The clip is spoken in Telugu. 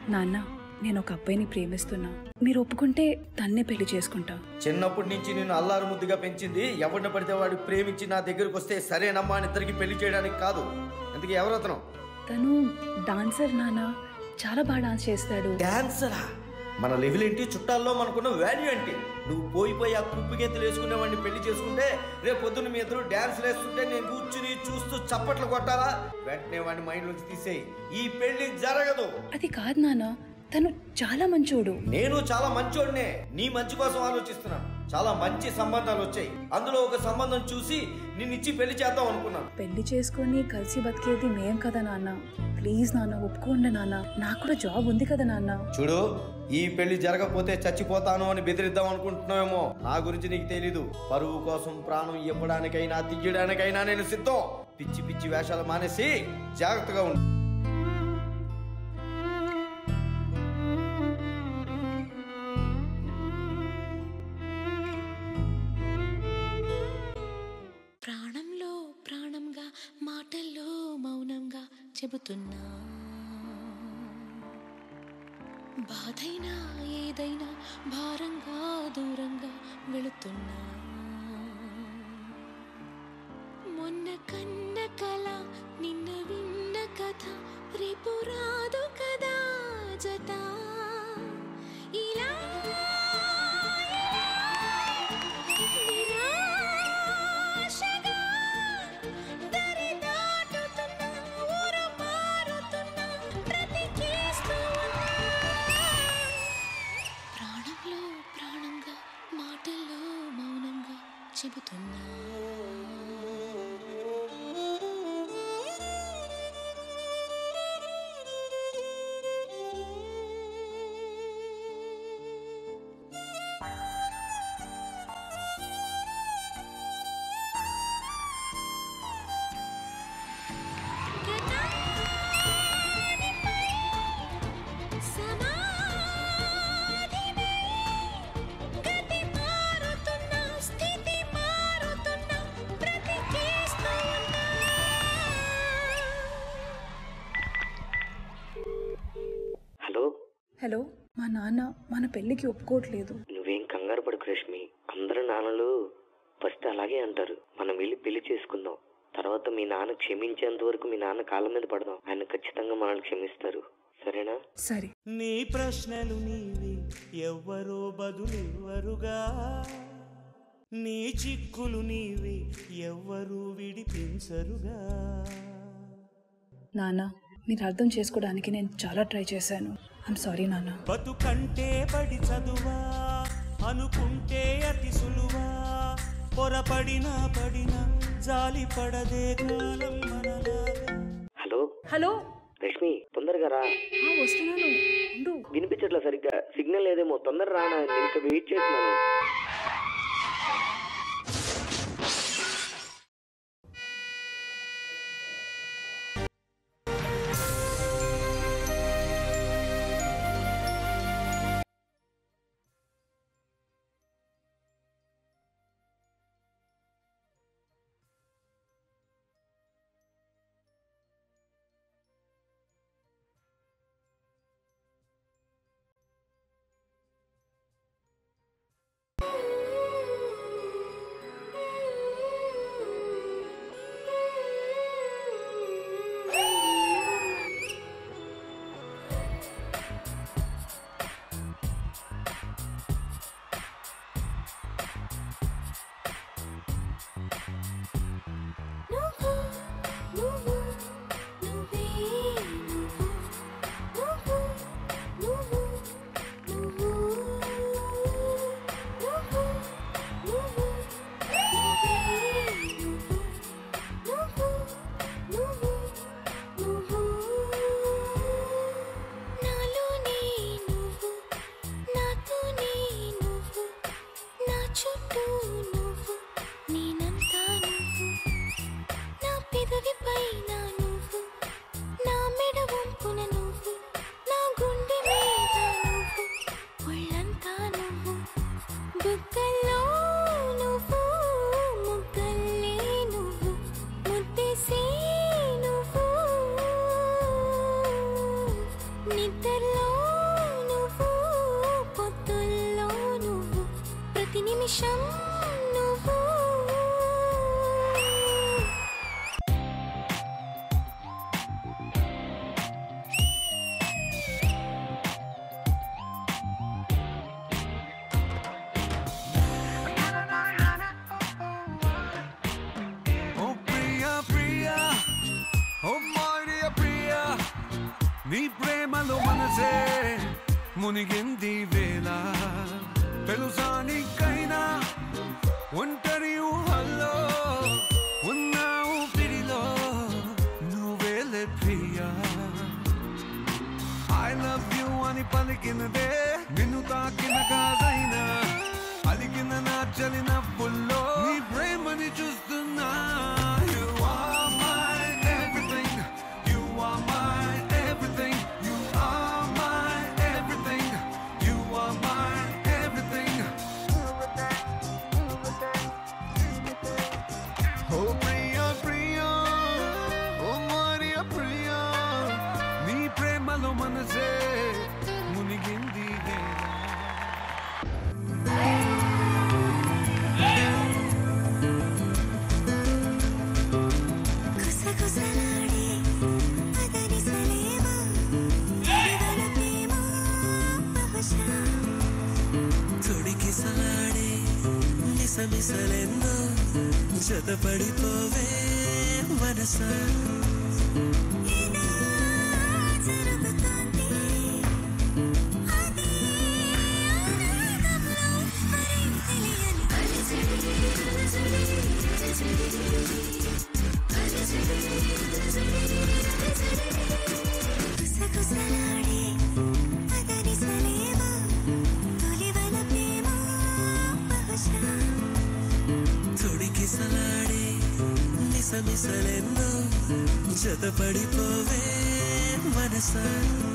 నాన్న నేను ఒక అబ్బాయిని ప్రేమిస్తున్నా మీరు ఒప్పుకుంటే తన్నే పెళ్లి చేసుకుంటా చిన్నప్పటి నుంచి నేను అల్లారు ముద్దుగా పెంచింది ఎవరిని పడితే వాడు ప్రేమించి నా దగ్గరకు వస్తే సరేనమ్మా అని ఇద్దరికి పెళ్లి చేయడానికి కాదు అందుకే ఎవరు అతను తను డాన్సర్ నాన్న చాలా బాగా డాన్స్ చేస్తాడు డాన్సరా మన లెవెల్ ఏంటి చుట్టాల్లో మనకున్న వాల్యూ ఏంటి నువ్వు పోయి పోయి ఆ కుప్పి గెంతులు వేసుకునే వాడిని పెళ్లి చేసుకుంటే రేపు పొద్దున్న మీ ఇద్దరు డాన్స్ వేస్తుంటే నేను కూర్చుని చూస్తూ చప్పట్లు కొట్టాలా వెంటనే వాడిని మైండ్ నుంచి తీసేయి ఈ పెళ్లి జరగదు అది కాదు నాన్న తను చాలా మంచోడు నేను చాలా మంచోడినే నీ మంచి కోసం ఆలోచిస్తున్నాను చాలా మంచి సంబంధాలు వచ్చాయి అందులో ఒక సంబంధం చూసి నిన్నిచ్చి పెళ్లి చేద్దాం అనుకున్నాను పెళ్లి చేసుకొని కలిసి బతికేది మేం కదా నాన్న ప్లీజ్ నాన్న ఒప్పుకోండి నాన్న నాకు కూడా జాబ్ ఉంది కదా నాన్న చూడు ఈ పెళ్లి జరగకపోతే చచ్చిపోతాను అని బెదిరిద్దాం అనుకుంటున్నావేమో నా గురించి నీకు తెలీదు పరువు కోసం ప్రాణం ఇవ్వడానికైనా తీయడానికైనా నేను సిద్ధం పిచ్చి పిచ్చి వేషాలు మానేసి జాగ్రత్తగా ఉండు ప్రాణంలో ప్రాణంగా మాటల్లో మౌనంగా చెబుతున్నా బాధైనా ఏదైనా భారంగా దూరంగా వెళుతున్నా మొన్న కన్న కల నిన్న విన్న కథ రేపు రాదు కదా జత ఇలా నిరాశగా దరి దాటుతున్నా ఊరు మారుతున్నా బ్రతికేస్తూ ఉన్నా. ప్రాణంలో ప్రాణంగా మాటల్లో మౌనంగా చెబుతున్నా గతి మారుతున్నా స్థితి మారుతున్నా బ్రతికేస్తూ ఉన్నా హలో హలో మా నాన్న మన పెళ్లికి ఒప్పుకోవట్లేదు నువ్వేం కంగారు పడకు రష్మి అందరు నాన్నలు ఫస్ట్ అలాగే అంటారు మనం వెళ్ళి పెళ్లి చేసుకుందాం తర్వాత మీ నాన్న క్షమించేంత వరకు మీ నాన్న కాళ్ళ మీద పడదాం ఆయన ఖచ్చితంగా మనల్ని క్షమిస్తారు సరేనా సరే నీ ప్రశ్నలు నీవి ఎవ్వరో బదులెవ్వరుగా నీ చిక్కులు నీవి ఎవ్వరూ విడిపించరుగా నాన్న మీరు అర్థం చేసుకోవడానికి నేను చాలా ట్రై చేశాను ఐమ్ సారీ నాన్న బతుకంటే పడి చదువా అనుకుంటే అతి సులువా పొరపడినా పడినా జాలి పడదే కాలం మనలాగా హలో హలో రష్మి తొందరగా రా ఆ, వస్తున్నాను ఉండు వినిపించట్లా సరిగ్గా సిగ్నల్ లేదేమో తొందర రానా నేను ఇంకా వెయిట్ చేస్తున్నాను నువ్వు నువ్వు నువ్వే నువ్వు నువ్వు నువ్వు నువ్వు నువ్వు నువ్వే నువ్వు నువ్వు నువ్వు నాలోనే నువ్వు నాతోనే నువ్వు నా చుట్టూ నువ్వు నేనంతా నువ్వు నా పెదవి పైన నువ్వు నా మెడ వంపున నువ్వు నా గుండె మీద నువ్వు ఒళ్ళంతా నువ్వు బుగ్గల్లో నువ్వు ముగ్గల్లే నువ్వు ముద్దెసే నువ్వు నిద్రలో నిమిషం నువ్వు ఓ ప్రియా ప్రియా ఓ మారియా ప్రియా నీ ప్రేమలో మనసే మునిగింది వేళ తెలుసా నీకైనా ఒంటరి ఊహల్లో ఉన్న ఊపిరిలో నువ్వేలే ప్రియా ఐ లవ్ యు అని పలికినదే నిన్ను తాకిన కాదైనా అలిగిన నా చలి నవ్వుల్లో నీ ప్రేమని చూస్తున్నా You are my everything. You are my everything. You are my everything. You are my everything. Oh Priya Priya ఓ మరియా ప్రియా నీ ప్రేమలో మనసే మునిగింది వేళ గుసగుసలాడే పదనిసలేమో ఎడవల ప్రేమ బహుశా తొడికిసలాడే నిసమిసలెన్నో జతపడిపోవే మనస ఇలా జరుగుతోంది అది ఆనందంలో మరేం తెలియని అలజడి అలజడి గుసగుసలాడే పదనిసలేమో తొలివల ప్రేమ బహుశా తొడికిసలాడే నిసమిసలెన్నో జతపడిపోవే మనస